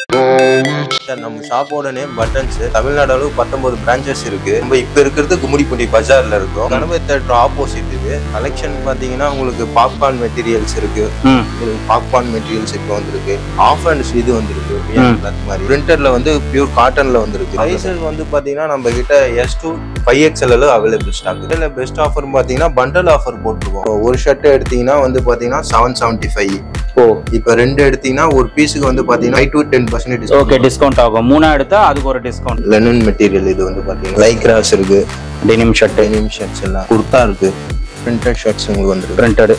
Sir நம்ம ஷாப்போட name buttons Tamil Nadu அளவு பத்தொன்பது பிரான்ச்சஸ் இருக்கு நம்ம இப்ப இருக்கிறது கும்மிடிப்பூண்டி பஜார்ல இருக்கோம் கணபதி தேட்டர் ஆப்போசிட் இது கலெக்ஷன் பாத்தீங்கன்னா உங்களுக்கு பாப்கார்ன் மெட்டீரியல்ஸ் இருக்கு ம் உங்களுக்கு பாப்கார்ன் மெட்டீரியல்ஸ் இப்போ வந்திருக்கு ஆஃப் அண்ட் இது வந்திருக்கு ம். cloth மாதிரி பிரிண்டர்ல வந்து பியூர் காட்டன்ல வந்திருக்கு சைஸஸ் வந்து பாத்தீங்கன்னா நம்ம கிட்ட S to five XL available stock இதுல பெஸ்ட் ஆஃபர் பாத்தீங்கன்னா பண்டல் ஆஃபர் போட்டிருக்கோம் ஒரு ஷர்ட் எடுத்தீங்கன்னா வந்து பாத்தீங்கன்னா செவன் செவன்ட்டி ஃபைவ் ஓ இப்போ ரெண்டு எடுத்தீங்கன்னா ஒரு பீஸுக்கு வந்து பாத்தீங்கன்னா five to ten percentage okay discount ஆகும் மூணா எடுத்தா அதுக்கு ஒரு டிஸ்கவுண்ட் லெனன் மெட்டீரியல் இது வந்து பாத்தீங்கன்னா லைக்ராஸ் இருக்கு டெனிம் ஷர்ட் டெனிம் ஷர்ட்ஸ் எல்லாம் குர்தா இருக்கு பிரிண்டட் ஷர்ட்ஸ் உங்களுக்கு வந்துருக்கு பிரிண்டட்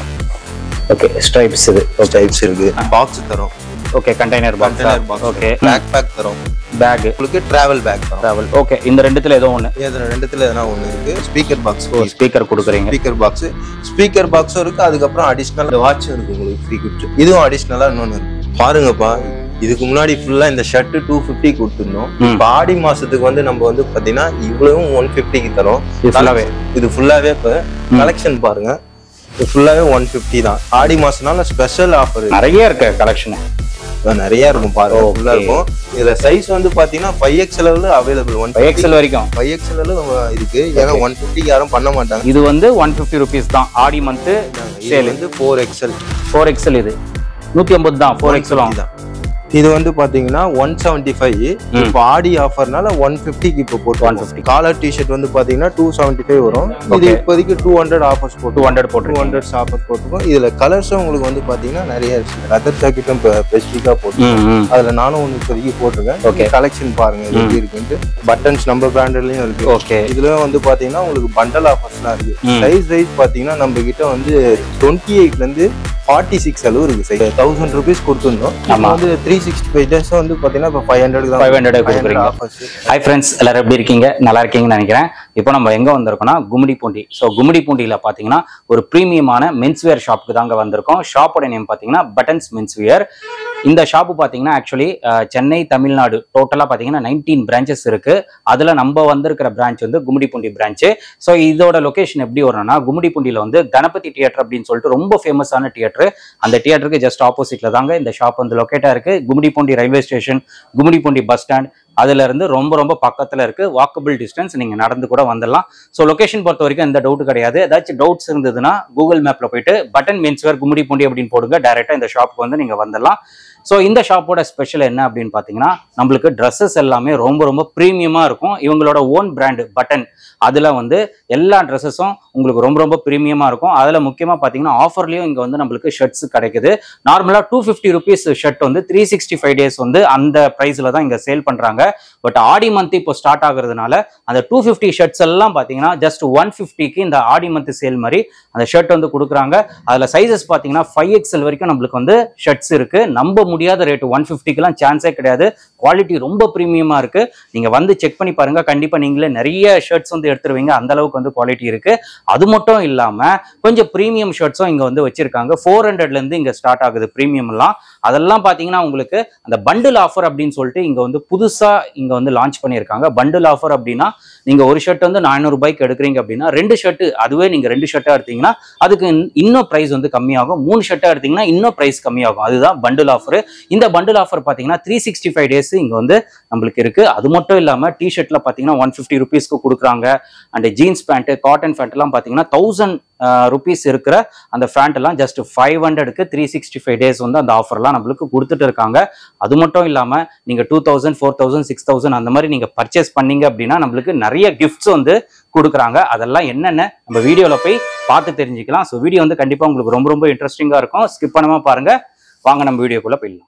ஓகே ஸ்ட்ரைப்ஸ் இது டைப்ஸ் இருக்கு பாக்ஸ் தரோம் okay container box container box okay bag bag தரோம் பேக் உங்களுக்கு டிராவல் பேக் தரோம் டிராவல் ஓகே இந்த ரெண்டுத்துல ஏதோ ஒன்று இதுல ரெண்டுத்துல எதனா ஒண்ணு இருக்கு ஸ்பீக்கர் பாக்ஸ் ஓ ஸ்பீக்கர் கொடுக்குறீங்க ஸ்பீக்கர் பாக்ஸ் ஸ்பீக்கர் பாக்ஸும் இருக்கு அதுக்கப்புறம் அடிஷ்னல் வாட்சும் இருக்கு உங்களுக்கு ஃப்ரீ கிஃப்ட் இதுவும் அடிஷ்னலா இன்னொன்னு இருக்கு பாருங்கப்பா இதுக்கு முன்னாடி ஃபுல்லா இந்த ஷர்ட் டூ ஃபிஃப்டி கொடுத்துருந்தோம் ம். இப்போ ஆடி மாசத்துக்கு வந்து நம்ம வந்து பாத்தீங்கன்னா இவ்வளவும் ஒன் ஃபிஃப்டிக்கு தரோம் இது ஃபுல்லாவே இது ஃபுல்லாவே இப்போ கலெக்ஷன் பாருங்க இது ஃபுல்லாவே ஒன் ஃபிஃப்டி தான் ஆடி மாசம்னால ஸ்பெஷல் ஆஃபர் நிறைய இருக்கு கலெக்ஷன் நிறைய இருக்கும் பாருங்க Okay. ஃபுல்லா இருக்கும் இதுல சைஸ் வந்து பாத்தீங்கன்னா five XL available one five XL வரைக்கும் ஃபைவ் எக்ஸ்எல் இருக்கு ஏன்னா ஒன் ஃபிஃப்டிக்கு யாரும் பண்ண மாட்டாங்க இது வந்து ஒன் ஃபிஃப்டி ருபீஸ் தான் ஆடி மந்த்து இது Sale. வந்து ஃபோர் எக்ஸ்எல் ஃபோர் எக்ஸல் இது நூற்றி ஐம்பது தான் ஃபோர் எக்ஸலும் தான் இது வந்து பாத்தீங்கன்னா ஒன் செவன்டி ஃபைவ் இப்போ ஆடி ஆஃபர்னால ஒன் ஃபிஃப்டிக்கு இப்போ போட்டு 150. காலர் டிஷர்ட் வந்து பாத்தீங்கன்னா டூ செவன்டி ஃபைவ் வரும் இது Okay. இப்போதைக்கு டூ ஹண்ட்ரட் ஆஃபர்ஸ் போட்டு டூ ஹண்ட்ரட் டூ போட்டிருக்கோம் ஹண்ட்ரட் ஆஃபர்ஸ் போட்டுருக்கோம் இதுல கலர்ஸும் உங்களுக்கு வந்து பாத்தீங்கன்னா நிறைய இருக்கு லெதர் ஜாக்கெட்டும் ஸ்பெசிஃபிக்காக போட்டு ம் ம் அதுல நானும் ஒன்று இப்போதைக்கு போட்டிருக்கேன் Okay. கலெக்ஷன் பாருங்க இது எப்படி இருக்குன்ட்டு பட்டன்ஸ் நம்ம பிராண்டட்லயும் இருக்கு ஓகே இதுல வந்து பாத்தீங்கன்னா உங்களுக்கு பண்டல் ஆஃபர்ஸ்லாம் இருக்கு ம். சைஸ் வைஸ் பாத்தீங்கன்னா நம்ம கிட்ட வந்து டுவெண்ட்டி எயிட்ல இருந்து ஃபார்ட்டி சிக்ஸ் அளவு இருக்கு சைஸ் தௌசண்ட் ருபீஸ் கொடுத்துருந்தோம் இப்போ ஆமா. வந்து த்ரீ சிக்ஸ்டி ஃபைவ் டேஸ் வந்து பாத்தீங்கன்னா இப்போ ஃபைவ் ஹண்ட்ரட் தான் 500 கொடுக்குறீங்க. ஆஃபர்ஸ் ஹாய் ஃப்ரெண்ட்ஸ் எல்லாரும் எப்படி இருக்கீங்க நல்லா இருக்கீங்கன்னு நினைக்கிறேன் இப்போ நம்ம எங்க வந்திருக்கோம்னா கும்மிடிப்பூண்டி ஸோ கும்மிடிப்பூண்டியில் பார்த்தீங்கன்னா ஒரு ப்ரீமியமான மென்ஸ்வேர் ஷாப்புக்கு தாங்க வந்திருக்கோம் ஷாப்போட நேம் பார்த்தீங்கன்னா பட்டன்ஸ் மென்ஸ்வேர் இந்த ஷாப்பு பார்த்தீங்கன்னா ஆக்சுவலி சென்னை தமிழ்நாடு டோட்டலாக பார்த்தீங்கன்னா நைன்டீன் பிரான்ச்சஸ் இருக்கு அதில் நம்ம வந்திருக்கிற பிரான்ச் வந்து கும்மிடிப்பூண்டி பிரான்ச்சு ஸோ இதோட லொகேஷன் எப்படி வரணும்னா கும்மிடிப்பூண்டியில் வந்து கணபதி தியேட்டர் அப்படின்னு சொல்லிட்டு ரொம்ப ஃபேமஸான தியேட்டர் அந்த தியேட்டருக்கு ஜஸ்ட் ஆப்போசிட்ல தாங்க இந்த ஷாப் வந்து லொக்கேட்டா இருக்கு Gummidipoondi railway station Gummidipoondi bus stand அதுல இருந்து ரொம்ப ரொம்ப பக்கத்துல இருக்கு வாக்கபிள் டிஸ்டன்ஸ் நீங்க நடந்து கூட வந்துடலாம் ஸோ லொகேஷன் பொறுத்த வரைக்கும் எந்த டவுட் கிடையாது ஏதாச்சும் டவுட்ஸ் இருந்ததுன்னா கூகுள் மேப்ல போயிட்டு பட்டன் மென்ஸ்வேர் கும்மிடிப்பூண்டி அப்படின்னு போடுங்க டைரக்டா இந்த ஷாப்புக்கு வந்து நீங்க வந்துடலாம் ஸோ இந்த ஷாப்போட ஸ்பெஷல் என்ன அப்படின்னு பார்த்தீங்கன்னா நம்மளுக்கு ட்ரெஸ்ஸஸ் எல்லாமே ரொம்ப ரொம்ப ப்ரீமியமாக இருக்கும் இவங்களோட ஓன் பிராண்டு பட்டன் அதில் வந்து எல்லா ட்ரெஸ்ஸஸும் உங்களுக்கு ரொம்ப ரொம்ப ப்ரீமியமாக இருக்கும் அதில் முக்கியமாக பார்த்தீங்கன்னா ஆஃபர்லேயும் இங்கே வந்து நம்மளுக்கு ஷர்ட்ஸ் கிடைக்குது நார்மலாக டூ ஃபிஃப்டி ருபீஸ் ஷர்ட் வந்து த்ரீ சிக்ஸ்டி ஃபைவ் டேஸ் வந்து அந்த ப்ரைஸில் தான் இங்கே சேல் பண்ணுறாங்க பட் ஆடி மந்த் இப்போ ஸ்டார்ட் ஆகுறதுனால அந்த டூ ஃபிஃப்டி ஷர்ட்ஸ் எல்லாம் பார்த்தீங்கன்னா ஜஸ்ட் ஒன் ஃபிஃப்டிக்கு இந்த ஆடி மந்த் சேல் மாதிரி அந்த ஷர்ட் வந்து கொடுக்குறாங்க அதில் சைஸஸ் பார்த்தீங்கன்னா ஃபைவ் எக்ஸ்எல் வரைக்கும் நம்மளுக்கு வந்து ஷர்ட்ஸ் இருக்கு நம்ப முடியாத ரேட் ஒன் ஃபிஃப்டிக்கெல்லாம் சான்ஸே கிடையாது குவாலிட்டி ரொம்ப ப்ரீமியமாக இருக்கு நீங்கள் வந்து செக் பண்ணி பாருங்க கண்டிப்பாக நீங்களே நிறைய ஷர்ட்ஸ் வந்து எடுத்துருவீங்க அந்த அளவுக்கு வந்து குவாலிட்டி இருக்கு அது மட்டும் இல்லாமல் கொஞ்சம் ப்ரீமியம் ஷர்ட்ஸும் இங்கே வந்து வச்சிருக்காங்க ஃபோர் ஹண்ட்ரட்லேருந்து இங்கே ஸ்டார்ட் ஆகுது ப்ரீமியம்லாம் அதெல்லாம் பார்த்தீங்கன்னா உங்களுக்கு அந்த பண்டில் ஆஃபர் அப்படின்னு சொல்லிட்டு இங்கே வந்து புதுசாக இங்கே வந்து லான்ச் பண்ணியிருக்காங்க பண்டில் ஆஃபர் அப்படின்னா நீங்கள் ஒரு ஷர்ட் வந்து நானூறு ரூபாய்க்கு எடுக்கிறீங்க அப்படின்னா ரெண்டு ஷர்ட் அதுவே நீங்கள் ரெண்டு ஷர்ட்டாக எடுத்தீங்கன்னா அதுக்கு இன்- இன்னும் ப்ரைஸ் வந்து கம்மியாகும் மூணு ஷர்ட்டாக எடுத்தீங்கன்னா இன்னும் ப்ரைஸ் கம்மியாகும் அதுதான் பண்டில் ஆஃபர் இந்த பண்டில் ஆஃபர் பார்த்தீங்கன்னா த்ரீ சிக்ஸ்டி ஃபைவ் டேஸ் இங்கே வந்து நம்மளுக்கு இருக்கு அது மட்டும் இல்லாமல் டிஷர்ட்ல பார்த்தீங்கன்னா ஒன் ஃபிஃப்டி ருபீஸ்க்கு கொடுக்குறாங்க அண்ட் ஜீன்ஸ் பேண்ட்டு காட்டன் பேண்ட்லாம் பார்த்தீங்கன்னா தௌசண்ட் ருபீஸ் இருக்கிற அந்த ஃபேண்ட் எல்லாம் ஜஸ்ட் ஃபைவ் ஹண்ட்ரடுக்கு த்ரீ சிக்ஸ்டி ஃபைவ் டேஸ் வந்து அந்த ஆஃபர்லாம் நம்மளுக்கு கொடுத்துட்டு இருக்காங்க அது மட்டும் இல்லாமல் நீங்கள் two thousand four thousand six thousand அந்த மாதிரி நீங்கள் பர்ச்சேஸ் பண்ணீங்க அப்படின்னா நம்மளுக்கு நிறைய கிஃப்ட்ஸ் வந்து கொடுக்குறாங்க அதெல்லாம் என்னென்ன நம்ம வீடியோவில் போய் பார்த்து தெரிஞ்சுக்கலாம் ஸோ வீடியோ வந்து கண்டிப்பாக உங்களுக்கு ரொம்ப ரொம்ப இன்ட்ரெஸ்டிங்காக இருக்கும் ஸ்கிப் பண்ணாம பாருங்க வாங்க நம்ம வீடியோக்குள்ளே போயிடலாம்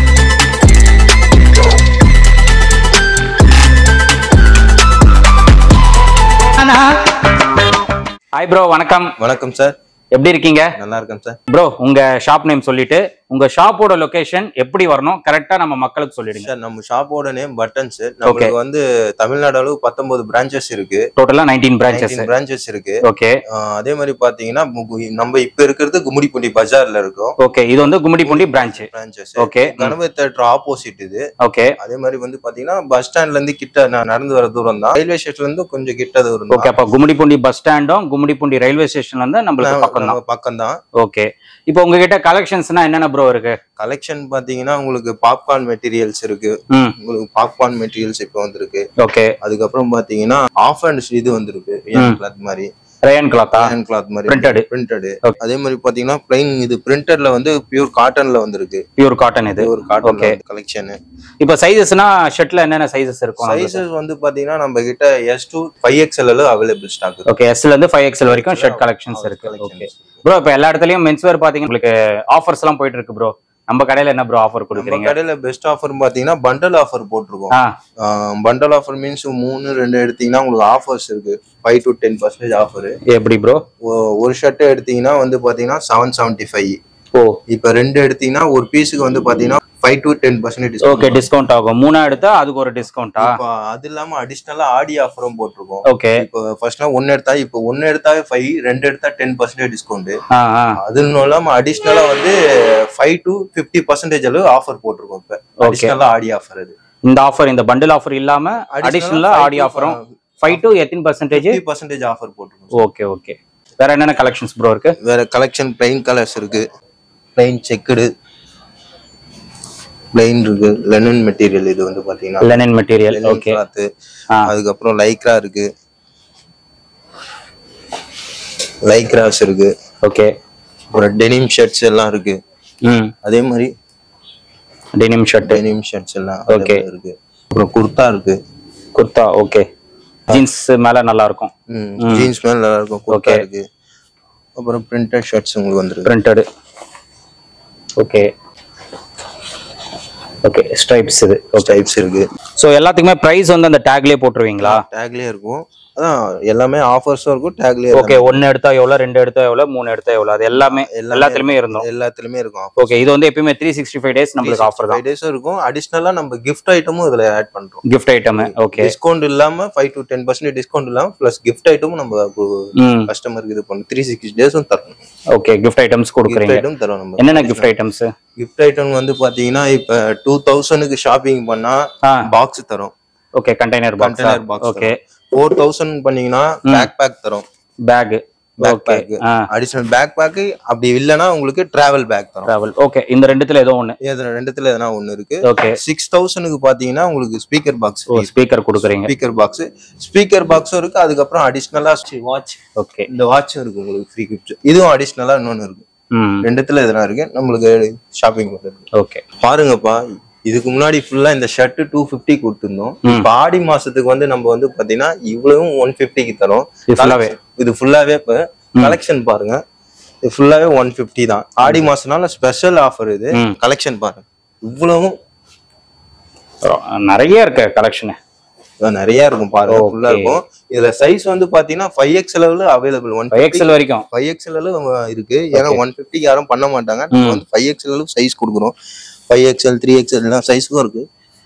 ஹாய் ப்ரோ வணக்கம் வணக்கம் சார் எப்படி இருக்கீங்க நல்லா இருக்கேன் சார் ப்ரோ உங்க ஷாப் நேம் சொல்லிட்டு உங்க ஷாப்போட லொகேஷன் எப்படி வரணும் கரெக்டா நம்ம மக்களுக்கு சொல்லிடுங்க சார் நம்ம ஷாப்போட நேம் பட்டன்ஸ் நம்மளுக்கு வந்து தமிழ்நாடு அளவு பத்தொன்பது பிரான்ச்சஸ் இருக்கு டோட்டலா nineteen branches branches okay ah ஆஹ் அதே மாதிரி பாத்தீங்கன்னா மு- நம்ம இப்ப இருக்கிறது கும்மிடிப்பூண்டி பஜார்ல இருக்கோம் ஓகே இது வந்து Gummidipoondi branch branches Okay. Ganapathi theatre opposite இது ஓகே அதே மாதிரி வந்து பாத்தீங்கன்னா பஸ் ஸ்டாண்ட்ல இருந்து கிட்ட நான் நடந்து வர தூரம் தான் ரயில்வே ஸ்டேஷன்ல இருந்து கொஞ்சம் கிட்ட தூரம் ஓகே அப்ப கும்மிடிப்பூண்டி பஸ் ஸ்டாண்டும் கும்மிடிப்பூண்டி ரயில்வே ஸ்டேஷன்ல இருந்து நம்மளுக்கு பக்கம் தான் பக்கம் தான் ஓகே இப்போ உங்ககிட்ட கலெக்ஷன்ஸ்னா என்னென்ன ப்ரோ ப்ரோ இருக்கு கலெக்ஷன் பாத்தீங்கன்னா உங்களுக்கு பாப்கார்ன் மெட்டீரியல்ஸ் இருக்கு ம் உங்களுக்கு பாப்கார்ன் மெட்டீரியல்ஸ் இப்போ வந்திருக்கு ஓகே அதுக்கப்புறம் பாத்தீங்கன்னா ஆஃப் அண்ட் இது வந்திருக்கு கிளாத் மாதிரி ரேயன் கிளாத்தா ஹேண்ட் கிளாத் மாதிரி Printed. Printed Okay. அதே மாதிரி பாத்தீங்கன்னா பிளைன் இது பிரிண்டட்ல வந்து பியூர் காட்டன்ல வந்திருக்கு பியூர் காட்டன் இது ஒரு காட்டன் Okay. கலெக்ஷன் இப்போ சைஸஸ்னா ஷர்ட்ல என்னென்ன சைஸஸ் இருக்கும் சைஸஸ் வந்து பாத்தீங்கன்னா நம்ம கிட்ட S to five XL available stock இருக்கு ஓகே எஸ்ல இருந்து ஃபைவ் எக்ஸ்எல் வரைக்கும் ஷர்ட் கலெக்ஷன்ஸ் இருக்கு ஓகே ப்ரோ இப்போ எல்லா இடத்துலயும் மென்ஸ் வேர் பாத்தீங்கன்னா உங்களுக்கு ஆஃபர்ஸ் எல்லாம் போயிட்டு இருக்கு ப்ரோ நம்ம கடையில என்ன ப்ரோ ஆஃபர் நம்ம கொடுக்குறீங்க கடையில பெஸ்ட் ஆஃபர் பாத்தீங்கன்னா பண்டல் ஆஃபர் போட்டிருக்கோம் ஆ பண்டல் ஆஃபர் மீன்ஸ் மூணு ரெண்டு எடுத்தீங்கன்னா உங்களுக்கு ஆஃபர்ஸ் இருக்கு five to ten percentage offer எப்படி ப்ரோ ஒரு ஷர்ட் எடுத்தீங்கன்னா வந்து பாத்தீங்கன்னா செவன் செவன்டி ஃபைவ் ஓ இப்போ ரெண்டு எடுத்தீங்கன்னா ஒரு பீஸுக்கு வந்து பாத்தீங்கன்னா five to ten percentage okay discount ஆகும் மூணா எடுத்தா அதுக்கு ஒரு டிஸ்கவுண்டா இப்போ அது இல்லாம அடிஷ்னலா ஆடி ஆஃபரும் போட்டிருக்கோம் ஓகே இப்போ ஃபர்ஸ்ட்லாம் ஒன்னு எடுத்தா இப்போ ஒன்னு எடுத்தாவே ஃபைவ் ரெண்டு எடுத்தா டென் பர்சன்டேஜ் டிஸ்கவுண்ட் ஆ ஆ அது இல்லாம அடிஷ்னலா வந்து ஃபைவ் டு ஃபிஃப்டி பர்சன்டேஜ் அளவு ஆஃபர் போட்டிருக்கோம் இப்போ அடிஷ்னலா ஆடி ஆஃபர் அது இந்த ஆஃபர் இந்த பண்டில் ஆஃபர் இல்லாம அடிஷனலா ஆடி ஆஃபரும் ஃபைவ் டு எத்தனை பர்சன்டேஜ் ஃபிஃப்டி பர்சன்டேஜ் ஆஃபர் போட்டிருக்கோம் ஓகே ஓகே வேற என்னென்ன கலெக்ஷன்ஸ் ப்ரோ இருக்கு வேற கலெக்ஷன் பிளைன் கலர்ஸ் இருக்கு பிளைன் செக்குடு பிளைன் இருக்கு லெனன் மெட்டீரியல் இது வந்து பாத்தீங்கன்னா லெனின் மெட்டீரியல் ஓகே கிளாத் ஆ அதுக்கப்புறம் லைக்ரா இருக்கு லைக்ராஸ் இருக்கு ஓகே அப்புறம் டெனிம் ஷர்ட்ஸ் எல்லாம் இருக்கு ம் அதே மாதிரி டெனிம் ஷர்ட் டெனிம் ஷர்ட்ஸ் எல்லாம் Okay. available இருக்கு அப்புறம் குர்தா இருக்கு குர்தா ஓகே ஜீன்ஸ் மேல நல்லா இருக்கும் ஜீன்ஸ் மேல நல்லா இருக்கும் குர்தா Okay. இருக்கு அப்புறம் பிரிண்டட் ஷர்ட்ஸ் உங்களுக்கு வந்துருக்கு பிரிண்டட் ஓகே ஓகே ஸ்ட்ரைப்ஸ் இது ஓகே டைப்ஸ் இருக்கு ஸோ எல்லாத்துக்குமே ப்ரைஸ் வந்து அந்த டேக்லயே போட்டுருவீங்களா டேக்லயே இருக்கும் அதான் எல்லாமே ஆஃபர்ஸும் இருக்கும் டேக்லயே ஓகே ஒன்னு எடுத்தா எவ்வளோ ரெண்டு எடுத்தா எவ்வளோ மூணு எடுத்தா எவ்வளோ அது எல்லாமே எல்லாத்துலயுமே இருந்தோம் எல்லாத்துலயுமே இருக்கும் ஓகே இது வந்து எப்பயுமே த்ரீ சிக்ஸ்டி ஃபைவ் டேஸ் நம்மளுக்கு ஆஃபர் தான் ஃபைவ் டேஸும் இருக்கும் அடிஷ்னலா நம்ம கிஃப்ட் ஐட்டமும் இதுல ஆட் பண்றோம் கிஃப்ட் ஐட்டம் ஓகே டிஸ்கவுண்ட் இல்லாம five to ten percent discount இல்லாம பிளஸ் கிஃப்ட் ஐட்டமும் நம்ம ம் கஸ்டமருக்கு இது பண்ணும் த்ரீ சிக்ஸ்டி டேஸும் தரணும் ஓகே கிஃப்ட் ஐட்டம்ஸ் கிஃப்ட் கொடுக்குறீங்க ஐட்டம் தரோம் நம்ம என்னென்ன கிஃப்ட் ஐட்டம்ஸ் கிஃப்ட் ஐட்டம் வந்து பாத்தீங்கன்னா இப்ப டூ தௌசண்ட்க்கு ஷாப்பிங் பண்ணா ஆ பாக்ஸ் தரோம் okay container box container box okay four thousand பண்ணீங்கன்னா பேக் பேக் தரோம் பேக் பேக் ஓகே பேக் ஆ அடிஷனல் பேக் பேக் அப்படி இல்லைன்னா உங்களுக்கு டிராவல் பேக் தரோம் டிராவல் ஓகே இந்த ரெண்டுத்துல ஏதோ ஒன்று இதுல ரெண்டுத்துல எதனா ஒண்ணு இருக்கு ஓகே சிக்ஸ் தௌசண்ட்க்கு பாத்தீங்கன்னா உங்களுக்கு ஸ்பீக்கர் பாக்ஸ் ஓ ஸ்பீக்கர் கொடுக்குறீங்க ஸ்பீக்கர் பாக்ஸ் ஸ்பீக்கர் பாக்ஸும் இருக்கு அதுக்கப்புறம் அடிஷ்னலா வாட்ச் ஓகே இந்த வாட்சும் இருக்கு உங்களுக்கு ஃப்ரீ கிஃப்ட் இதுவும் அடிஷ்னலா இன்னொன்னு இருக்கு ம் ரெண்டுத்துல எதனா இருக்கு நம்மளுக்கு ஷாப்பிங் பண்றது ஓகே பாருங்கப்பா இதுக்கு முன்னாடி ஃபுல்லா இந்த ஷர்ட் டூ ஃபிஃப்டி கொடுத்துருந்தோம் இப்ப ஆடி மாசத்துக்கு வந்து நம்ம வந்து பாத்தீங்கன்னா இவ்வளவும் ஒன் ஃபிஃப்டிக்கு தரோம் இது ஃபுல்லாவே இது ஃபுல்லாவே இப்ப கலெக்ஷன் பாருங்க இது ஃபுல்லாவே ஒன் ஃபிஃப்டி தான் ஆடி மாசம்னால ஸ்பெஷல் ஆஃபர் இது ம். கலெக்ஷன் பாருங்க இவ்வளவும் நிறைய இருக்கு கலெக்ஷன் இதான் நிறைய இருக்கும் பாருங்க ஃபுல்லா இருக்கும் இதுல சைஸ் வந்து பாத்தீங்கன்னா ஃபைவ் எக்ஸ் அளவுல அவைலபிள் ஒன் எக்ஸல் வரைக்கும் ஃபைவ் எக்ஸ் அளவு இருக்கு ஏன்னா ஒன் ஃபிஃப்டிக்கு யாரும் பண்ண மாட்டாங்க நம்ம வந்து ஃபைவ் எக்ஸ் அளவு சைஸ் கொடுக்குறோம் ஃபைவ் எக்ஸ்எல் த்ரீ எக்ஸ்எல் எல்லாம் சைஸுக்கும் இருக்கு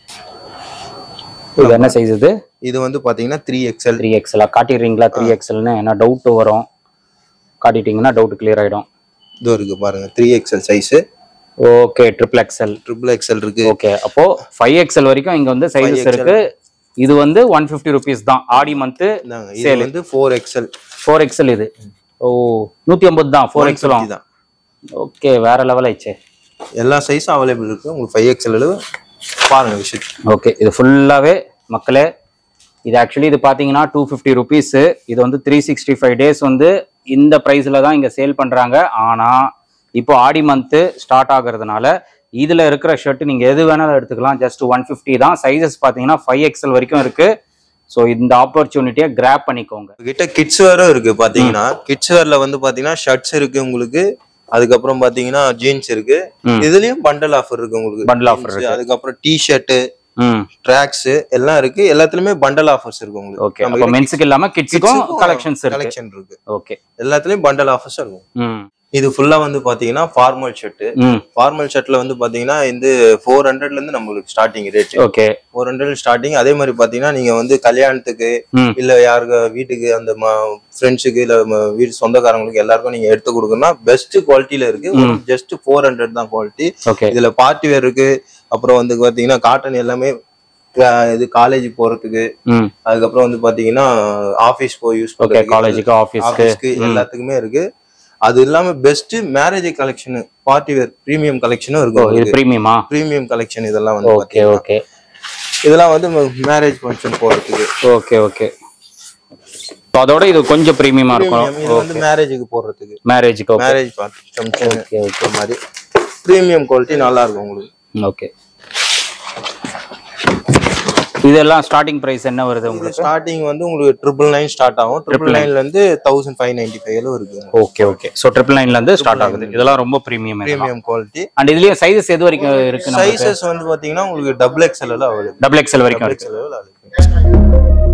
இது என்ன சைஸ் இது இது வந்து பாத்தீங்கன்னா த்ரீ எக்ஸ்எல் த்ரீ எக்ஸ்எல் காட்டிடுறீங்களா த்ரீ எக்ஸ்எல்னு என்ன டவுட் வரும் காட்டிட்டீங்கன்னா டவுட் கிளியர் ஆயிடும் இது இருக்கு பாருங்க three XL size okay triple XL triple XL இருக்கு ஓகே அப்போ ஃபைவ் எக்ஸ்எல் வரைக்கும் இங்க வந்து சைஸஸ் இருக்கு இது வந்து ஒன் ஃபிஃப்டி ருபீஸ் தான் ஆடி மந்த் இந்தாங்க, இது வந்து ஃபோர் எக்ஸ்எல் ஃபோர் எக்ஸ்எல் இது ஓ நூத்தி ஐம்பது தான் ஃபோர் எக்ஸ்எலும் தான் ஓகே வேற லெவல் ஆயிடுச்சு எல்லா சைஸும் அவைலபிள் இருக்கு உங்களுக்கு ஃபைவ் எக்ஸ்எல் அளவு பாருங்க விஷயம் ஓகே இது ஃபுல்லாவே மக்களே இது ஆக்சுவலி இது பார்த்தீங்கன்னா டூ ஃபிஃப்டி ருபீஸு இது வந்து த்ரீ சிக்ஸ்டி ஃபைவ் டேஸ் வந்து இந்த ப்ரைஸில் தான் இங்கே சேல் பண்ணுறாங்க ஆனால் இப்போ ஆடி மந்த்து ஸ்டார்ட் ஆகுறதுனால இதில் இருக்கிற ஷர்ட் நீங்கள் எது வேணாலும் எடுத்துக்கலாம் ஜஸ்ட் ஒன் ஃபிஃப்டி தான் சைஸஸ் பார்த்தீங்கன்னா ஃபைவ் எக்ஸல் வரைக்கும் இருக்குது ஸோ இந்த ஆப்பர்ச்சுனிட்டியை கிராப் பண்ணிக்கோங்க கிட்ட கிட்ஸ் வேரும் இருக்கு பாத்தீங்கன்னா கிட்ஸ் வேர்ல வந்து பாத்தீங்கன்னா ஷர்ட்ஸ் இருக்கு உங்களுக்கு அதுக்கப்புறம் பாத்தீங்கன்னா ஜீன்ஸ் இருக்கு ம். இதுலயும் பண்டல் ஆஃபர் இருக்கு உங்களுக்கு Bundle offer Jeans, அதுக்கப்புறம் டி ஷர்ட் ம் ட்ராக்ஸ் எல்லாம் இருக்கு எல்லாத்துலயுமே பண்டல் ஆஃபர்ஸ் இருக்கு உங்களுக்கு ஓகே அப்போ மென்ஸுக்கு இல்லாமல் கிட்ஸுக்கும் கலெக்ஷன்ஸ் இருக்கு கலெக்ஷன் இருக்கு ஓகே எல்லாத்துலயும் பண்டல் ஆஃபர்ஸ் இருக்கும் ம் இது ஃபுல்லா வந்து பாத்தீங்கன்னா ஃபார்மல் ஷர்ட் ம் ஃபார்மல் ஷர்ட்ல வந்து பாத்தீங்கன்னா இந்த ஃபோர் ஹண்ட்ரட்ல இருந்து நம்மளுக்கு starting rate okay four hundred starting அதே மாதிரி பாத்தீங்கன்னா நீங்க வந்து கல்யாணத்துக்கு ம் இல்ல யாருக்கு வீட்டுக்கு அந்த ஃப்ரெண்ட்ஸுக்கு இல்ல ம- வீட்டு சொந்தக்காரங்களுக்கு எல்லாருக்கும் நீங்க எடுத்து கொடுக்கணும்னா பெஸ்ட் குவாலிட்டியில இருக்கு ஜஸ்ட் ஃபோர் ஹண்ட்ரட் தான் குவாலிட்டி ஓகே இதுல பார்ட்டி வேர் இருக்கு அப்புறம் வந்து பாத்தீங்கன்னா காட்டன் எல்லாமே அஹ், இது காலேஜ் போறதுக்கு ம் அதுக்கப்புறம் வந்து பாத்தீங்கன்னா ஆபீஸ் போய் யூஸ் ஓகே காலேஜுக்கு ஆஃபீஸ்க்கு ஆபீஸ்க்கு எல்லாத்துக்குமே இருக்கு அது இல்லாம best marriage collection party wear premium கலெக்ஷனும் ஓ இருக்கும் இது பிரீமியமா பிரீமியம் கலெக்ஷன் இதெல்லாம் வந்து ஓகே பாத்தீங்கன்னா. ஓகே இதெல்லாம் வந்து மேரேஜ் ஃபங்க்ஷன் போடுறதுக்கு ஓகே ஓகே அதோட இது கொஞ்சம் பிரீமியமா இருக்கும் Premium, இது வந்து மேரேஜுக்கு போடுறதுக்கு மேரேஜுக்கு okay marriage function okay okay மாதிரி பிரீமியம் குவாலிட்டி நல்லா இருக்கும் உங்களுக்கு ஓகே இதெல்லாம் ஸ்டார்டிங் பிரைஸ் என்ன வருது உங்களுக்கு ஸ்டார்டிங் வந்து உங்களுக்கு ட்ரிபிள் நைன் ஸ்டார்ட் ஆகும் ட்ரிபிள் நைன்ல இருந்து தௌசண்ட் ஃபைவ் நைன்டி ஃபைவ்ல இருக்கு ஓகே ஓகே ஸோ ட்ரிபிள் நைன்ல இருந்து ஸ்டார்ட் ஆகுது இதெல்லாம் ரொம்ப பிரீமியம் பிரீமியம் குவாலிட்டி அண்ட் இதுலயும் சைஸஸ் எது வரைக்கும் இருக்கு சைசஸ் வந்து பாத்தீங்கன்னா உங்களுக்கு double XL available double XL வரைக்கும் டபுள் இருக்கு எக்ஸ்எல் அவைலபிள்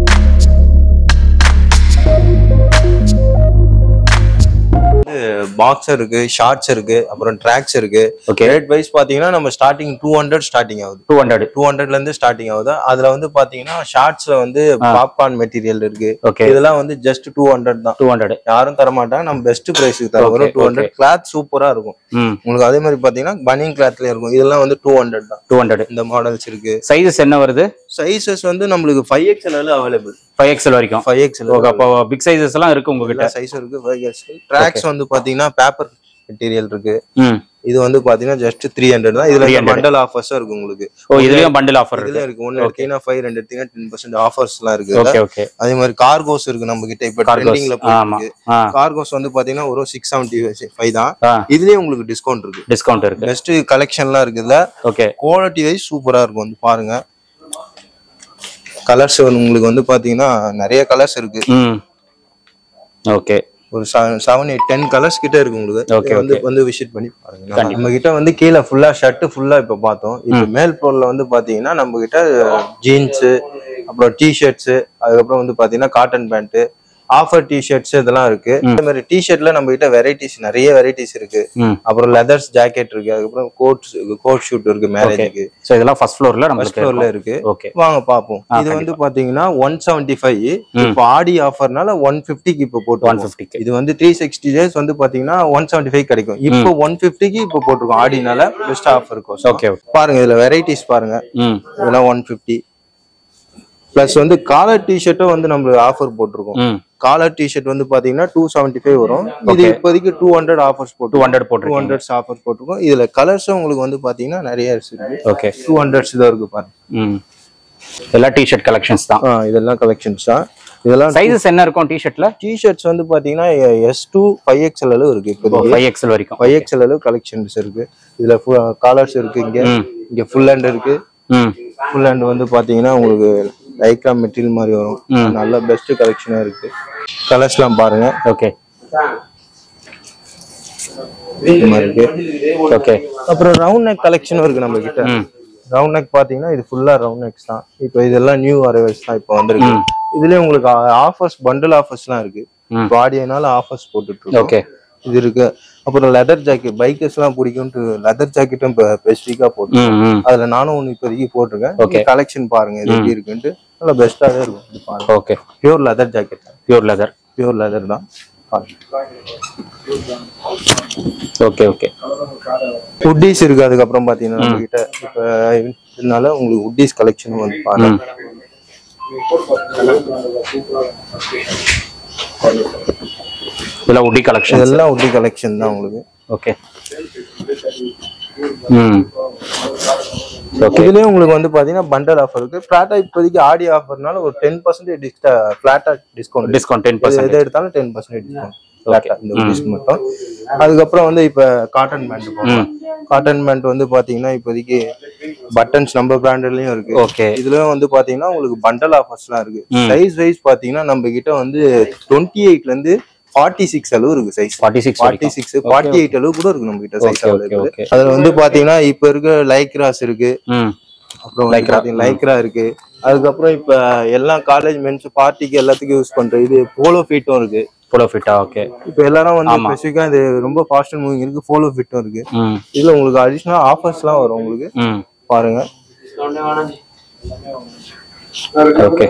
பாக்ஸர் இருக்கு ஷார்ட்ஸ் இருக்கு அப்புறம் ட்ராக்ஸ் இருக்கு ஓகே ரேட் வைஸ் பாத்தீங்கன்னா நம்ம ஸ்டார்டிங் டூ ஹண்ட்ரட் ஸ்டார்டிங் ஆகுது டூ ஹண்ட்ரட் டூ ஹண்ட்ரட்ல இருந்து ஸ்டார்டிங் ஆகுது அதுல வந்து பாத்தீங்கன்னா ஷார்ட்ஸ்ல வந்து பாப்கார்ன் மெட்டீரியல் இருக்கு ஓகே இதெல்லாம் வந்து ஜஸ்ட் டூ ஹண்ட்ரட் தான் டூ ஹண்ட்ரட் யாரும் தர மாட்டாங்க நம்ம பெஸ்ட் பிரைஸ்க்கு தர Okay, வரும் டூ ஹண்ட்ரட் கிளாத் சூப்பரா இருக்கும் ம் உங்களுக்கு அதே மாதிரி பாத்தீங்கன்னா பனியன் கிளாத்ல இருக்கும் இதெல்லாம் வந்து டூ ஹண்ட்ரட் தான் டூ ஹண்ட்ரட் இந்த மாடல்ஸ் இருக்கு சைஸஸ் என்ன வருது சைசஸ் வந்து நம்மளுக்கு five XL available five XL வரைக்கும் ஃபைவ் எக்ஸ்எல் ஓகே அப்போ பிக் சைஸஸ் எல்லாம் இருக்கு உங்ககிட்ட சைஸ் இருக்கு ஃபைவ் எக்ஸ்எல் ட்ராக்ஸ் வந்து பாத்தீங்கன்னா பேப்பர் மெட்டீரியல் இருக்கு ம் இது வந்து பாத்தீங்கன்னா ஜஸ்ட் த்ரீ ஹண்ட்ரட் தான் இதுல 300. பண்டல் ஆஃபர்ஸும் இருக்கு உங்களுக்கு ஓ இதுலயும் பண்டில் ஆஃபர் இதுல இருக்கு இருக்கு ஒன்னு எடுத்தீங்கன்னா ஃபைவ் ரெண்டு எடுத்தீங்கன்னா டென் பர்சன்ட் ஆஃபர்ஸ் எல்லாம் இருக்கு ஓகே ஓகே அதே மாதிரி கார்கோஸ் இருக்கு நம்ம கிட்ட இப்ப கார்கோஸ் ட்ரெண்டிங்ல ஆமா போயிருக்கு ஆ கார்கோஸ் வந்து பாத்தீங்கன்னா ஒரு சிக்ஸ் செவன்டி ஃபைவ் தான் ஆ இதுலயே உங்களுக்கு டிஸ்கவுண்ட் இருக்கு டிஸ்கவுண்ட் இருக்கு பெஸ்ட் கலெக்ஷன்லாம் இருக்குதுல ஓகே குவாலிட்டி வைஸ் சூப்பரா இருக்கும் வந்து பாருங்க கலர்ஸ் உங்களுக்கு வந்து பாத்தீங்கன்னா நிறைய கலர்ஸ் இருக்கு ம் ஓகே ஒரு செவன் எயிட் டென் கலர்ஸ் கிட்ட இருக்கு உங்களுக்கு Okay, வந்து வந்து விசிட் பண்ணி பாருங்க நம்ம- நம்ம கிட்ட வந்து கீழே ஃபுல்லா ஷர்ட் ஃபுல்லா இப்ப பார்த்தோம் இப்ப மேல் பொருள்ல வந்து பாத்தீங்கன்னா நம்ம கிட்ட ஜீன்ஸ் அப்புறம் டி ஷர்ட்ஸ் அதுக்கப்புறம் வந்து பாத்தீங்கன்னா cotton pant offer T shirts இதெல்லாம் இருக்கு அதே மாதிரி டி ஷர்ட்ல நம்ம கிட்ட வெரைட்டிஸ் நிறைய வெரைட்டிஸ் இருக்கு ம் அப்புறம் லெதர்ஸ் ஜாக்கெட் இருக்கு அதுக்கப்புறம் கோட் கோட் ஷூட் இருக்கு மேரேஜுக்கு ஸோ இதெல்லாம் ஃபர்ஸ்ட் ஃப்ளோர்ல ஃபர்ஸ்ட் நம்மளுக்கு ஃப்ளோர்ல இருக்கு ஓகே வாங்க பாப்போம் இது வந்து பாத்தீங்கன்னா ஒன் செவன்டி ஃபைவ் இப்போ ஆடி ஆஃபர்னால ஒன் பிப்டிக்கு இப்போ போட்டு ஒன் ஃபிஃப்டிக்கு இது வந்து த்ரீ சிக்ஸ்டி டேஸ் வந்து பாத்தீங்கன்னா ஒன் செவன்டி ஃபைவ் கிடைக்கும் இப்போ ஒன் பிப்டிக்கு இப்போ போட்டிருக்கோம் ஆடினால பெஸ்ட் ஆஃபர் இருக்கும் ஓகே பாருங்க இதுல வெரைட்டிஸ் பாருங்க ம் இதெல்லாம் ஒன் பிப்டி பிளஸ் வந்து காலர் டிஷர்ட்டும் வந்து நம்ம ஆஃபர் போட்டிருக்கோம் ம் காலர் டிஷர்ட் வந்து பாத்தீங்கன்னா டூ செவன்டி ஃபைவ் வரும் இது இப்போதைக்கு டூ ஹண்ட்ரட் ஆஃபர்ஸ் போட்டு டூ ஹண்ட்ரட் டூ போட்டிருக்கீங்க ஹண்ட்ரட்ஸ் ஆஃபர் போட்டிருக்கோம் இதுல கலர்ஸும் உங்களுக்கு வந்து பாத்தீங்கன்னா நிறைய இருக்கு ஓகே டூ ஹண்ட்ரட்ஸ் தான் இருக்கு பாருங்க ம் எல்லாம் டிஷர்ட் கலெக்ஷன்ஸ் தான் ஆ இதெல்லாம் கலெக்ஷன்ஸ் தான் இதெல்லாம் சைஸஸ் என்ன இருக்கும் டிஷர்ட்ல டிஷர்ட்ஸ் வந்து பாத்தீங்கன்னா எஸ் டூ ஃபைவ் எக்ஸ்எல் அளவு இருக்கு இப்போதைக்கு ஃபைவ் எக்ஸ்எல் வரைக்கும் ஃபைவ் எக்ஸ்எல் அளவு கலெக்ஷன்ஸ் இருக்கு இதுல காலர்ஸ் இருக்கு இங்க ம். இங்க ஃபுல் ஹேண்ட் இருக்கு ம் ஃபுல் ஹேண்ட் வந்து பாத்தீங்கன்னா உங்களுக்கு லைக்ரா மெட்டீரியல் மாதிரி வரும் ம். நல்ல பெஸ்ட் கலெக்ஷனா இருக்கு கலர்ஸ்லாம் பாருங்க ஓகே இந்த மாதிரி இருக்கு ஓகே அப்புறம் ரவுண்ட் நெக் கலெக்ஷனும் இருக்கு நம்ம கிட்ட ம் ரவுண்ட் நெக் பாத்தீங்கன்னா இது ஃபுல்லா ரவுண்ட் நெக்ஸ் தான் இப்போ இதெல்லாம் நியூ அரைவல்ஸ் தான் இப்போ வந்திருக்கு இதுலயே உங்களுக்கு ஆஃபர்ஸ் பண்டில் ஆஃபர்ஸ்லாம் இருக்கு ம். பாடியனால ஆஃபர்ஸ் போட்டுட்டு இருக்கோம் ஓகே இது இருக்கு அப்புறம் லெதர் ஜாக்கெட் பைக்கர்ஸ் எல்லாம் பிடிக்கும்ட்டு லெதர் ஜாக்கெட்டும் இப்போ ஸ்பெசிஃபிக்கா போட்டு ம் ம் அதுல நானும் ஒன்று இப்போதைக்கு போட்டிருக்கேன் Okay. கலெக்ஷன் பாருங்க இது எப்படி இருக்குன்ட்டு நல்லா பெஸ்ட்டாவே இருக்கும் இது பாருங்க okay pure leather jacket pure leather pure leather தான் பாருங்க ஓகே ஓகே உட்டீஸ் இருக்கு அதுக்கப்புறம் பாத்தீங்கன்னா நம்ம கிட்ட இப்ப இதனால உங்களுக்கு உட்டீஸ் கலெக்ஷன் வந்து பாருங்க ம் இதெல்லாம் உடி கலெக்ஷன் இதெல்லாம் உட்டி கலெக்ஷன் தான் உங்களுக்கு ஓகே ம் ஓகே இதுலயும் உங்களுக்கு வந்து பாத்தீங்கன்னா பண்டல் ஆஃபர் இருக்கு ஃபிளாட்டா இப்போதைக்கு ஆடி ஆஃபர்னால ஒரு டென் பர்சன்டேஜ் ஃபிளாட்டா டிஸ்கவுண்ட் டிஸ்கவுண்ட் டென் எது பர்சன்ட் எது எடுத்தாலும் டென் பர்சன்டேஜ் டிஸ்கவுண்ட் ஃபிளாட்டா இந்த உட்டீஸ் மட்டும் அதுக்கப்புறம் வந்து இப்ப காட்டன் பேண்ட் போகலாம் காட்டன் பேண்ட் வந்து பாத்தீங்கன்னா இப்போதைக்கு பட்டன்ஸ் நம்ம பிராண்டட்லயும் இருக்கு ஓகே இதுலயும் வந்து பாத்தீங்கன்னா உங்களுக்கு பண்டல் ஆஃபர்ஸ்லாம் இருக்கு சைஸ் வைஸ் பாத்தீங்கன்னா நம்ம கிட்ட வந்து டுவெண்ட்டி எயிட்ல இருந்து ஃபார்ட்டி சிக்ஸ் அளவு இருக்கு size forty six forty six forty eight அளவு கூட இருக்கு நம்ம கிட்ட சைஸ் Okay, okay, okay. அதுல வந்து பாத்தீங்கன்னா இப்ப இருக்க லைக்ராஸ் இருக்கு ம் அப்புறம் லைக்ரா லைக்ரா இருக்கு அதுக்கப்புறம் இப்ப எல்லா காலேஜ் மென்ஸ் பார்ட்டிக்கு எல்லாத்துக்கும் யூஸ் பண்ற இது போலோ ஃபிட்டும் இருக்கு போலோ ஃபிட்டா ஓகே இப்ப எல்லாரும் வந்து ஸ்பெசிஃபிக்கா இது ரொம்ப ஃபாஸ்ட் அண்ட் மூவிங் இருக்கு போலோ ஃபிட்டும் இருக்கு ம் இதுல உங்களுக்கு அடிஷனல் ஆஃபர்ஸ்லாம் வரும் உங்களுக்கு ம் பாருங்க ஓகே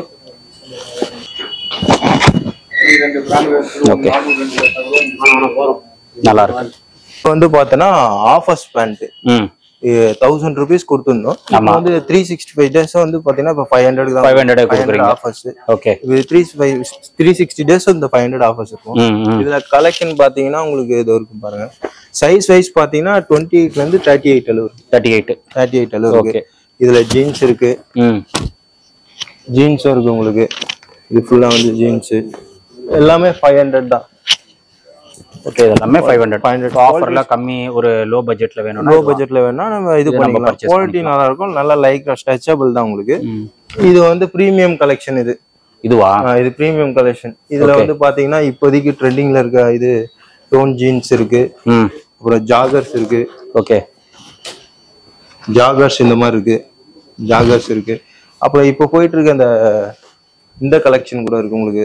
ஓகே நல்லா இருக்கு இப்போ வந்து பார்த்தோன்னா ஆஃபர்ஸ் பேண்ட் ம் தௌசண்ட் ருபீஸ் கொடுத்துருந்தோம் இப்போ ஆமா. வந்து த்ரீ சிக்ஸ்டி ஃபைவ் டேஸ் வந்து பாத்தீங்கன்னா இப்போ ஃபைவ் ஹண்ட்ரட் தான் ஃபைவ் ஹண்ட்ரட் கொடுக்குறீங்க ஆஃபர்ஸ் ஓகே இது three five three sixty days இந்த ஃபைவ் ஹண்ட்ரட் ஆஃபர்ஸ் இருக்கும் ம் ம் இதுல கலெக்ஷன் பாத்தீங்கன்னா உங்களுக்கு இது இருக்கு பாருங்க சைஸ் வைஸ் பாத்தீங்கன்னா டுவெண்ட்டி எயிட்ல இருந்து தேர்ட்டி எயிட் அளவு இருக்கு தேர்ட்டி எயிட் தேர்ட்டி எயிட் அளவு இருக்கு ஓகே இதுல ஜீன்ஸ் இருக்கு ம் ஜீன்ஸும் இருக்கு உங்களுக்கு இது ஃபுல்லா வந்து ஜீன்ஸ் எல்லாமே ஃபைவ் ஹண்ட்ரட் தான் ஓகே இதெல்லாமே ஃபைவ் ஹண்ட்ரட் 500 ஆஃபர்ல கம்மி ஒரு லோ பட்ஜெட்ல வேணும்னா லோ பட்ஜெட்ல வேணா நம்ம இது இது நம்ம பண்ணிக்கலாம் purchase குவாலிட்டி நல்லா இருக்கும் நல்லா லைக் ஸ்ட்ரெச்சபிள் தான் உங்களுக்கு ம். இது வந்து பிரீமியம் கலெக்ஷன் இது இதுவா ஆ, இது பிரீமியம் கலெக்ஷன் இதுல வந்து பாத்தீங்கன்னா இப்போதைக்கு ட்ரெண்டிங்ல இருக்க இது டோன் ஜீன்ஸ் இருக்கு ம் அப்புறம் ஜாகர்ஸ் இருக்கு ஓகே ஜாகர்ஸ் இந்த மாதிரி இருக்கு ஜாகர்ஸ் இருக்கு அப்புறம் இப்போ போயிட்டு இருக்க இந்த இந்த கலெக்ஷன் கூட இருக்கு உங்களுக்கு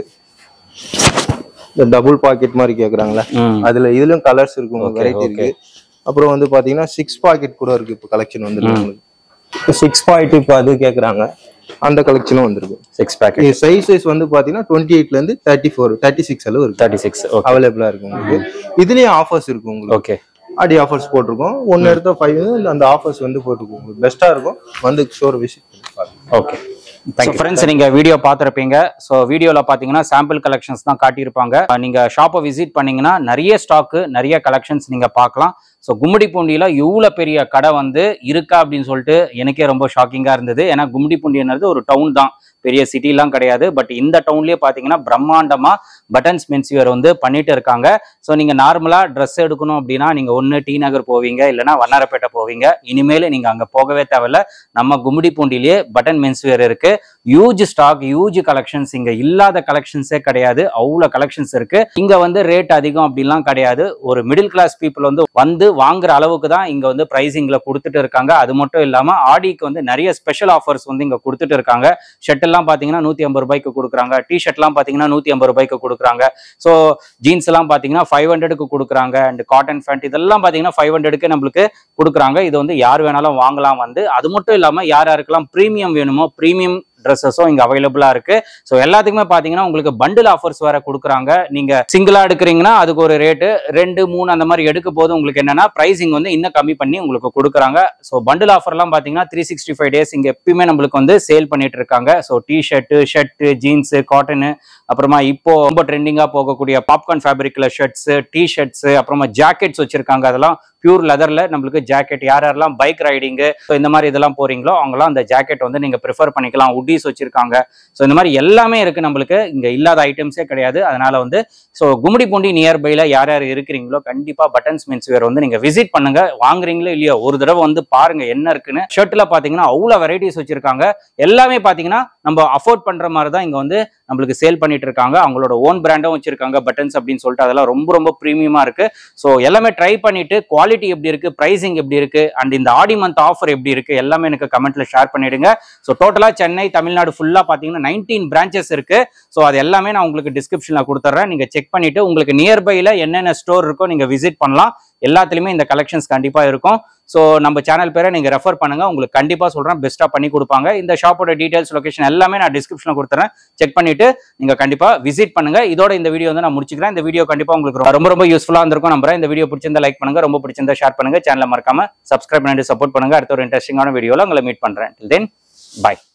இந்த டபுள் பாக்கெட் மாதிரி கேக்குறாங்களே ம் அதுல இதுலயும் கலர்ஸ் இருக்கு உங்களுக்கு Okay, வெரைட்டி okay. இருக்கு அப்புறம் வந்து பாத்தீங்கன்னா சிக்ஸ் பாக்கெட் கூட இருக்கு இப்போ கலெக்ஷன் வந்துருக்கு உங்களுக்கு சிக்ஸ் பாக்கெட் இப்போ அது கேக்குறாங்க அந்த கலெக்ஷனும் வந்திருக்கு சிக்ஸ் பேக்கெட் இது சைஸ் சைஸ் வந்து பாத்தீங்கன்னா டுவெண்ட்டி எயிட்ல இருந்து தேர்ட்டி ஃபோர் தேர்ட்டி சிக்ஸ் அளவு இருக்கு தேர்ட்டி சிக்ஸ் ஓகே அவைலபிளா இருக்கு உங்களுக்கு இதுலயும் ஆஃபர்ஸ் இருக்கு உங்களுக்கு ஓகே ஆடி ஆஃபர்ஸ் போட்டிருக்கோம் ஒன்னு எடுத்தா ஃபைவ் அந்த ஆஃபர்ஸ் வந்து போட்டிருக்கோம் உங்களுக்கு பெஸ்டா இருக்கும் வந்து ஷோர் விசிட் பண்ணி பாருங்க ஓகே ஃப்ரெண்ட்ஸ் நீங்க வீடியோ பார்த்துருப்பீங்க ஸோ வீடியோல பாத்தீங்கன்னா சாம்பிள் கலெக்ஷன்ஸ் தான் காட்டியிருப்பாங்க அஹ் நீங்க ஷாப்பை விசிட் பண்ணீங்கன்னா நிறைய ஸ்டாக்கு நிறைய கலெக்ஷன்ஸ் நீங்க பார்க்கலாம் ஸோ கும்மிடிப்பூண்டியில இவ்வளோ பெரிய கடை வந்து இருக்கா அப்படின்னு சொல்லிட்டு எனக்கே ரொம்ப ஷாக்கிங்கா இருந்தது ஏன்னா கும்மிடிப்பூண்டின்றது ஒரு டவுன் தான் பெரிய சிட்டிலாம் கிடையாது பட் இந்த டவுன்லயே பாத்தீங்கன்னா பிரம்மாண்டமா பட்டன்ஸ் மென்ஸ்வியர் வந்து பண்ணிட்டு இருக்காங்க ஸோ நீங்க நார்மலா ட்ரெஸ் எடுக்கணும் அப்படின்னா நீங்க ஒன்று டி நகர் போவீங்க இல்லைன்னா வண்ணாரப்பேட்டை போவீங்க இனிமேல் நீங்க அங்க போகவே தேவையில்ல நம்ம கும்மிடிப்பூண்டிலேயே பட்டன் மென்ஸ்வியர் இருக்கு ஹியூஜ் ஸ்டாக் ஹியூஜ் கலெக்ஷன்ஸ் இங்க இல்லாத கலெக்ஷன்ஸே கிடையாது அவ்வளோ கலெக்ஷன்ஸ் இருக்கு இங்க வந்து ரேட் அதிகம் அப்படிலாம் கிடையாது ஒரு மிடில் கிளாஸ் பீப்புள் வந்து வந்து வாங்குற அளவுக்கு தான் இங்க வந்து பிரைசிங்ல கொடுத்துட்டு இருக்காங்க அது மட்டும் இல்லாம ஆடிக்கு வந்து நிறைய ஸ்பெஷல் ஆஃபர்ஸ் வந்து இங்க கொடுத்துட்டு இருக்காங்க ஷர்ட் எல்லாம் பாத்தீங்கன்னா நூத்தி ஐம்பது ரூபாய்க்கு கொடுக்குறாங்க டி ஷர்ட்லாம் பாத்தீங்கன்னா நூத்தி ஐம்பது ரூபாய்க்கு கொடுக்குறாங்க ஸோ ஜீன்ஸ் எல்லாம் பாத்தீங்கன்னா ஃபைவ் ஹண்ட்ரடுக்கு கொடுக்குறாங்க அண்ட் காட்டன் ஃபேண்ட் இதெல்லாம் பாத்தீங்கன்னா ஃபைவ் ஹண்ட்ரடுக்கு நம்மளுக்கு கொடுக்குறாங்க இது வந்து யார் வேணாலும் வாங்கலாம் வந்து அது மட்டும் இல்லாம யார் யாருக்கெல்லாம் ப்ரீமியம் வேணுமோ ப்ரீமியம் ட்ரெஸ்ஸஸும் இங்க அவைலபிளா இருக்கு ஸோ எல்லாத்துக்குமே பாத்தீங்கன்னா உங்களுக்கு பண்டில் ஆஃபர்ஸ் வேற கொடுக்குறாங்க நீங்க சிங்கிளா எடுக்கிறீங்கன்னா அதுக்கு ஒரு ரேட்டு ரெண்டு மூணு அந்த மாதிரி எடுக்க போது உங்களுக்கு என்னன்னா பிரைசிங் வந்து இன்னும் கம்மி பண்ணி உங்களுக்கு கொடுக்குறாங்க ஸோ பண்டில் ஆஃபர்லாம் பாத்தீங்கன்னா த்ரீ சிக்ஸ்டி ஃபைவ் டேஸ் இங்க எப்பயுமே நம்மளுக்கு வந்து சேல் பண்ணிட்டு இருக்காங்க so T shirt shirt jeans cotton அப்புறமா இப்போ ரொம்ப ட்ரெண்டிங்கா போகக்கூடிய பாப்கார்ன் ஃபேப்ரிக்ல ஷர்ட்ஸ் டி ஷர்ட்ஸ் அப்புறமா ஜாக்கெட்ஸ் வச்சிருக்காங்க அதெல்லாம் பியூர் லெதர்ல நம்மளுக்கு ஜாக்கெட் யார் யாரெல்லாம் பைக் ரைடிங்கு ஸோ இந்த மாதிரி இதெல்லாம் போறீங்களோ அவங்களாம் அந்த ஜாக்கெட் வந்து நீங்க ப்ரிஃபர் பண்ணிக்கலாம் உட்டீஸ் வச்சிருக்காங்க ஸோ இந்த மாதிரி எல்லாமே இருக்கு நம்மளுக்கு இங்க இல்லாத ஐட்டம்ஸே கிடையாது அதனால வந்து ஸோ கும்மிடி பூண்டி நியர்பைல யார் யார் இருக்கிறீங்களோ கண்டிப்பா பட்டன்ஸ் மென்ஸ் வேர் வந்து நீங்க விசிட் பண்ணுங்க வாங்குறீங்களோ இல்லையோ ஒரு தடவை வந்து பாருங்க என்ன இருக்குன்னு ஷர்ட்ல பாத்தீங்கன்னா அவ்வளோ வெரைட்டிஸ் வச்சிருக்காங்க எல்லாமே பாத்தீங்கன்னா நம்ம அஃபோர்ட் பண்ற மாதிரி தான் இங்க வந்து நம்மளுக்கு சேல் பண்ணிட்டு இருக்காங்க அவங்களோட ஓன் பிராண்டும் வச்சிருக்காங்க பட்டன்ஸ் அப்படின்னு சொல்லிட்டு அதெல்லாம் ரொம்ப ரொம்ப ப்ரீமியமா இருக்கு ஸோ எல்லாமே ட்ரை பண்ணிட்டு குவாலிட்டி எப்படி இருக்கு பிரைசிங் எப்படி இருக்கு அண்ட் இந்த ஆடி மந்த் ஆஃபர் எப்படி இருக்கு எல்லாமே எனக்கு கமெண்ட்ல ஷேர் பண்ணிடுங்க ஸோ டோட்டலா சென்னை தமிழ்நாடு ஃபுல்லா பாத்தீங்கன்னா நைன்டீன் பிரான்ச்சஸ் இருக்கு ஸோ அது எல்லாமே நான் உங்களுக்கு டிஸ்கிரிப்ஷன்ல கொடுத்துட்றேன் நீங்க செக் பண்ணிட்டு உங்களுக்கு நியர்பைல என்னென்ன ஸ்டோர் இருக்கோ நீங்க விசிட் பண்ணலாம் எல்லாத்துலயுமே இந்த கலெக்ஷன்ஸ் கண்டிப்பா இருக்கும் ஸோ நம்ம சேனல் பேரை நீங்க ரெஃபர் பண்ணுங்க உங்களுக்கு கண்டிப்பா சொல்றேன் பெஸ்ட்டா பண்ணி கொடுப்பாங்க இந்த ஷாப்போட டீடைல்ஸ் லொகேஷன் எல்லாமே நான் டிஸ்கிரிப்ஷன்ல கொடுத்துறேன் செக் பண்ணிட்டு நீங்க கண்டிப்பா விசிட் பண்ணுங்க இதோட இந்த வீடியோ வந்து நான் முடிச்சுக்கிறேன் இந்த வீடியோ கண்டிப்பா உங்களுக்கு ரொம்ப ரொம்ப யூஸ்ஃபுல்லா இருந்திருக்கும் நம்புறேன் இந்த வீடியோ பிடிச்சிருந்தா லைக் பண்ணுங்க ரொம்ப பிடிச்சிருந்தா ஷேர் பண்ணுங்க சேனலை மறக்காம சப்ஸ்கிரைப் பண்ணிட்டு சப்போர்ட் பண்ணுங்க அடுத்த ஒரு இன்ட்ரெஸ்டிங்கான வீடியோல உங்களை மீட் பண்றேன் தென் பை